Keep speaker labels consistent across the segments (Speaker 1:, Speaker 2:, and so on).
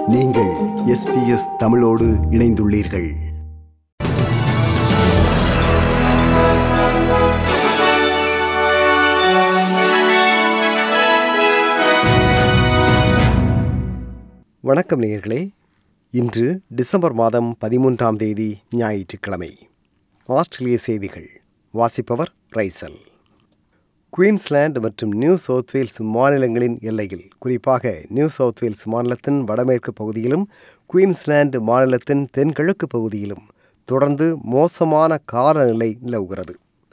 Speaker 1: நீங்கள் எஸ்பிஎஸ் தமிழோடு இணைந்துள்ளீர்கள் வணக்கம் நேயர்களே இன்று டிசம்பர் மாதம் பதிமூன்றாம் தேதி ஞாயிற்றுக்கிழமை ஆஸ்திரேலிய செய்திகள் வாசிப்பவர் ரைசல் குயின்ஸ்லாந்து மற்றும் நியூ சவுத் வேல்ஸ் மாநிலங்களின் எல்லையில் குறிப்பாக நியூ சவுத் வேல்ஸ் மாநிலத்தின் வடமேற்கு பகுதியிலும் குயின்ஸ்லாந்து மாநிலத்தின் தென்கிழக்கு பகுதியிலும் தொடர்ந்து மோசமான காலநிலை நிலவுகிறது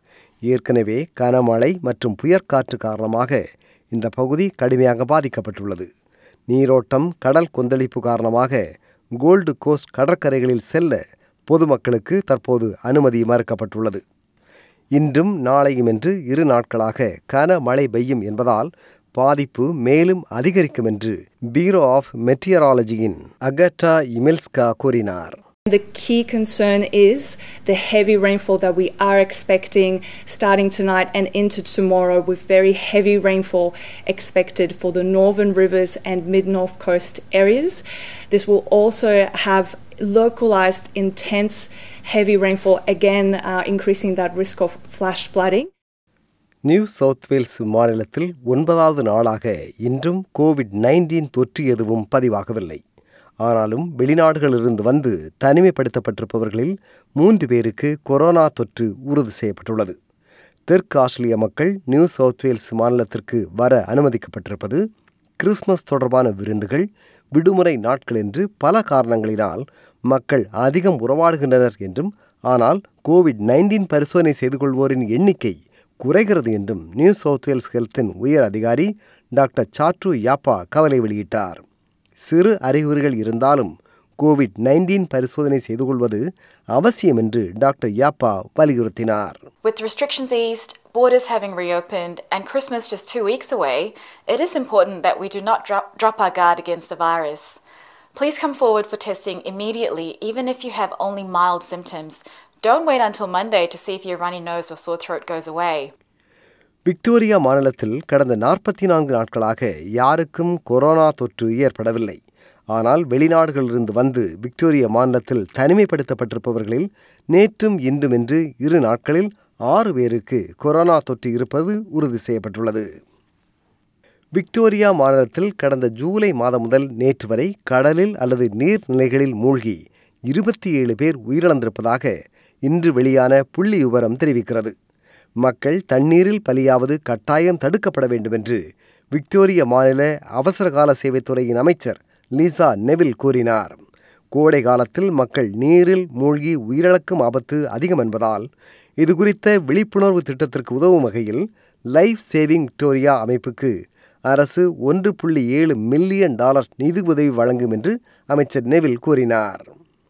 Speaker 1: ஏற்கனவே கனமழை மற்றும் புயற்காற்று காரணமாக இந்த பகுதி கடுமையாக பாதிக்கப்பட்டுள்ளது நீரோட்டம் கடல் கொந்தளிப்பு காரணமாக கோல்டு கோஸ்ட் கடற்கரைகளில் செல்ல பொதுமக்களுக்கு தற்போது அனுமதி மறுக்கப்பட்டுள்ளது இன்றும் நாளையும் என்று இரு நாட்களாக கனமழை பெய்யும் என்பதால் பாதிப்பு மேலும் அதிகரிக்கும் என்று பீரோ ஆஃப் மெட்டியராலஜியின் அகட்டா இமெல்ஸ்கா கூறினார்
Speaker 2: The key concern is the heavy rainfall that we are expecting starting tonight and into tomorrow, with very heavy rainfall expected for the northern rivers and mid north coast areas. This will also have localized intense heavy rainfall, again uh, increasing that risk of flash flooding.
Speaker 1: New South Wales மாநிலத்தில் ஒன்பதாவது நாளாக இன்றும் Covid nineteen தொற்று எதுவும் பதிவாகவில்லை ஆனாலும் வெளிநாடுகளிலிருந்து வந்து தனிமைப்படுத்தப்பட்டிருப்பவர்களில் மூன்று பேருக்கு கொரோனா தொற்று உறுதி செய்யப்பட்டுள்ளது தெற்கு ஆஸ்திரேலிய மக்கள் நியூ சவுத் வேல்ஸ் மாநிலத்திற்கு வர அனுமதிக்கப்பட்டிருப்பது கிறிஸ்மஸ் தொடர்பான விருந்துகள் விடுமுறை நாட்கள் என்று பல காரணங்களினால் மக்கள் அதிகம் உறவாடுகின்றனர் என்றும் ஆனால் கோவிட் நைன்டீன் பரிசோதனை செய்து கொள்வோரின் எண்ணிக்கை குறைகிறது என்றும் நியூ சவுத் வேல்ஸ் ஹெல்த்தின் உயர் அதிகாரி டாக்டர் சாட்ரு யாப்பா கவலை வெளியிட்டார் சிறு அறிகுறிகள் இருந்தாலும் கோவிட் நைன்டீன் பரிசோதனை செய்து கொள்வது அவசியம் என்று டாக்டர் யாப்பா வலியுறுத்தினார்
Speaker 3: With restrictions eased, borders having reopened, and Christmas just two weeks away, it is important that we do not drop, drop our guard against the virus. Please come forward for testing immediately, even if you have only mild symptoms. Don't wait until Monday to see if your runny nose or sore throat goes away.
Speaker 1: Victoria மாநிலத்தில் கடந்த நாற்பத்தி நான்கு நாட்களாக யாருக்கும் corona தொற்று ஏற்படவில்லை ஆனால் வெளிநாடுகளிலிருந்து வந்து விக்டோரியா மாநிலத்தில் தனிமைப்படுத்தப்பட்டிருப்பவர்களில் நேற்றும் இன்றும் என்று இரு நாட்களில் ஆறு பேருக்கு கொரோனா தொற்று இருப்பது உறுதி செய்யப்பட்டுள்ளது விக்டோரியா மாநிலத்தில் கடந்த ஜூலை மாதம் முதல் நேற்று வரை கடலில் அல்லது நீர்நிலைகளில் மூழ்கி இருபத்தி ஏழு பேர் உயிரிழந்திருப்பதாக இன்று வெளியான புள்ளி விவரம் தெரிவிக்கிறது மக்கள் தண்ணீரில் பலியாவது கட்டாயம் தடுக்கப்பட வேண்டும் என்று விக்டோரிய மாநில அவசரகால சேவைத்துறையின் அமைச்சர் லீசா நெவில் கூறினார் கோடை காலத்தில் மக்கள் நீரில் மூழ்கி உயிரிழக்கும் ஆபத்து அதிகம் என்பதால் இது குறித்த விழிப்புணர்வு திட்டத்திற்கு உதவும் வகையில் லைஃப் சேவிங் விக்டோரியா அமைப்புக்கு அரசு ஒன்று புள்ளி ஏழு மில்லியன் டாலர் நிதி உதவி வழங்கும் என்று அமைச்சர் நெவில் கூறினார்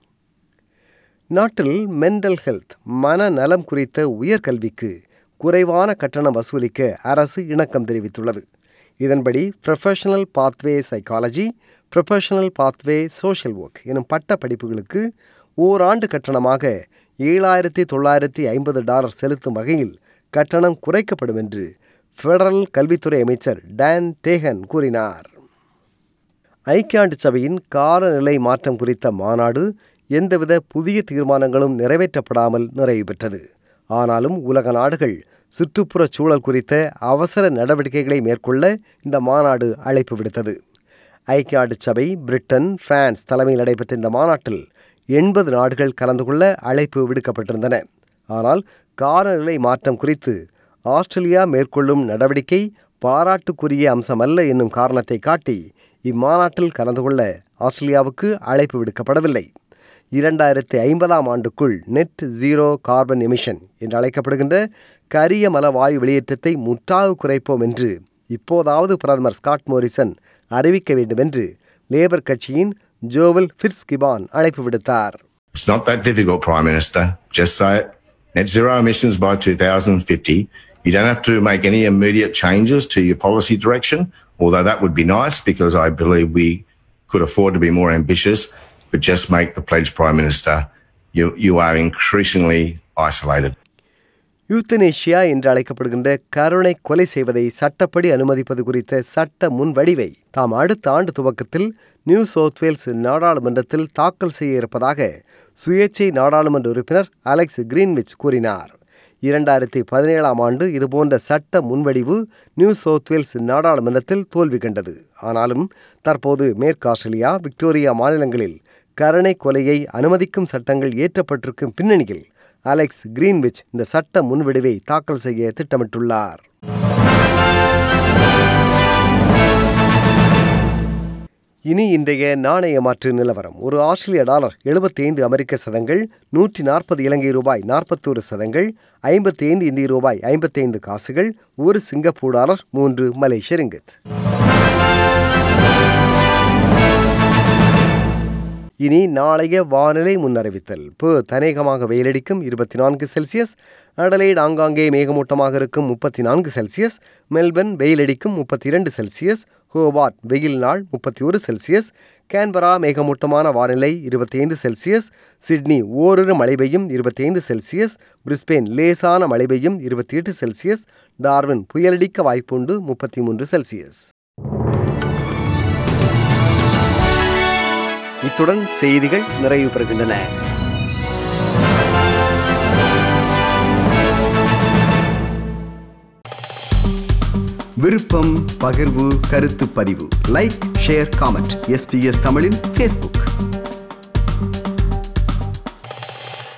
Speaker 1: நாட்டில் மென்டல் ஹெல்த் மனநலம் குறித்த உயர்கல்விக்கு குறைவான கட்டணம் வசூலிக்க அரசு இணக்கம் தெரிவித்துள்ளது இதன்படி professional pathway psychology professional pathway social work எனும் பட்ட படிப்புகளுக்கு ஓராண்டு கட்டணமாக ஏழாயிரத்தி தொள்ளாயிரத்தி ஐம்பது டாலர் செலுத்தும் வகையில் கட்டணம் குறைக்கப்படும் என்று ஃபெடரல் கல்வித்துறை அமைச்சர் டான் டேகன் கூறினார் ஐக்கியாண்டு சபையின் காலநிலை மாற்றம் குறித்த மாநாடு எந்தவித புதிய தீர்மானங்களும் நிறைவேற்றப்படாமல் நிறைவு பெற்றது ஆனாலும் உலக நாடுகள் சுற்றுப்புறச் சூழல் குறித்த அவசர நடவடிக்கைகளை மேற்கொள்ள இந்த மாநாடு அழைப்பு விடுத்தது ஐக்கிய நாடு சபை பிரிட்டன் பிரான்ஸ் தலைமையில் நடைபெற்ற இந்த மாநாட்டில் எண்பது நாடுகள் கலந்து கொள்ள அழைப்பு விடுக்கப்பட்டிருந்தன ஆனால் காலநிலை மாற்றம் குறித்து ஆஸ்திரேலியா மேற்கொள்ளும் நடவடிக்கை பாராட்டுக்குரிய அம்சமல்ல என்னும் காரணத்தை காட்டி இம்மாநாட்டில் கலந்து கொள்ள ஆஸ்திரேலியாவுக்கு அழைப்பு விடுக்கப்படவில்லை இரண்டாயிரத்தி ஐம்பதாம் ஆண்டுக்குள் நெட் ஜீரோ கார்பன் எமிஷன் என்று அழைக்கப்படுகின்ற கரிய மல வாயு வெளியேற்றத்தை முற்றாக குறைப்போம் என்று இப்போதாவது பிரதமர் ஸ்காட் மோரிசன் அறிவிக்க வேண்டும் என்று லேபர் கட்சியின் ஜோவல் ஃபிர்ஸ்கிபான் அழைப்பு விடுத்தார்
Speaker 4: It's not that difficult, Prime Minister. Just say it. Net zero emissions by 2050. You don't have to make any immediate changes to your policy direction, although that would be nice because I believe we could afford to be more ambitious. But just make the pledge, Prime Minister. You, you are increasingly isolated.
Speaker 1: Euthanasia என்று அழைக்கப்படுகின்ற கருணை கொலை செய்வதை சட்டப்படி அனுமதிப்பது குறித்த சட்ட முன்வடிவை தாம் அடுத்த ஆண்டு துவக்கத்தில் நியூ சவுத் வேல்ஸ் நாடாளுமன்றத்தில் தாக்கல் செய்ய இருப்பதாக சுயேட்சை நாடாளுமன்ற உறுப்பினர் அலெக்ஸ் கிரீன்விச் கூறினார் இரண்டாயிரத்தி பதினேழாம் ஆண்டு இதுபோன்ற சட்ட முன்வடிவு நியூ சவுத் வேல்ஸ் நாடாளுமன்றத்தில் தோல்வி கண்டது ஆனாலும் தற்போது மேற்கு ஆஸ்திரேலியா விக்டோரியா மாநிலங்களில் கருணை கொலையை அனுமதிக்கும் சட்டங்கள் இயற்றப்பட்டிருக்கும் பின்னணியில் அலெக்ஸ் கிரீன்விச் இந்த சட்ட முன்வடிவை தாக்கல் செய்ய திட்டமிட்டுள்ளார் இனி இன்றைய நாணய மாற்று நிலவரம் ஒரு ஆஸ்திரேலிய டாலர் எழுபத்தைந்து அமெரிக்க சதங்கள் நூற்றி நாற்பது இலங்கை ரூபாய் நாற்பத்தோரு சதங்கள் ஐம்பத்தி ஐந்து இந்திய ரூபாய் ஐம்பத்தைந்து காசுகள் ஒரு சிங்கப்பூர் டாலர் மூன்று மலேசிய ரிங்கித் இனி நாளைய வானிலை முன்னறிவித்தல் பு தனேகமாக வெயிலடிக்கும் இருபத்தி நான்கு செல்சியஸ் அடலைட் ஆங்காங்கே மேகமூட்டமாக இருக்கும் முப்பத்தி நான்கு செல்சியஸ் மெல்பர்ன் வெயிலடிக்கும் முப்பத்தி இரண்டு செல்சியஸ் ஹோபார்ட் வெயில் நாள் முப்பத்தி ஒரு செல்சியஸ் கேன்பரா மேகமூட்டமான வானிலை இருபத்தி ஐந்து செல்சியஸ் சிட்னி ஓரிரு மழை பெய்யும் இருபத்தி ஐந்து செல்சியஸ் பிரிஸ்பெயின் லேசான மழை பெய்யும் இருபத்தி எட்டு செல்சியஸ் டார்வின் புயலடிக்க வாய்ப்புண்டு முப்பத்தி மூன்று செல்சியஸ் இத்துடன் செய்திகள் நிறைவு பெறுகின்றன
Speaker 5: விருப்பம் பகிர்வு கருத்து பதிவு லைக் ஷேர் காமெண்ட் எஸ்பிஎஸ் தமிழின் ஃபேஸ்புக்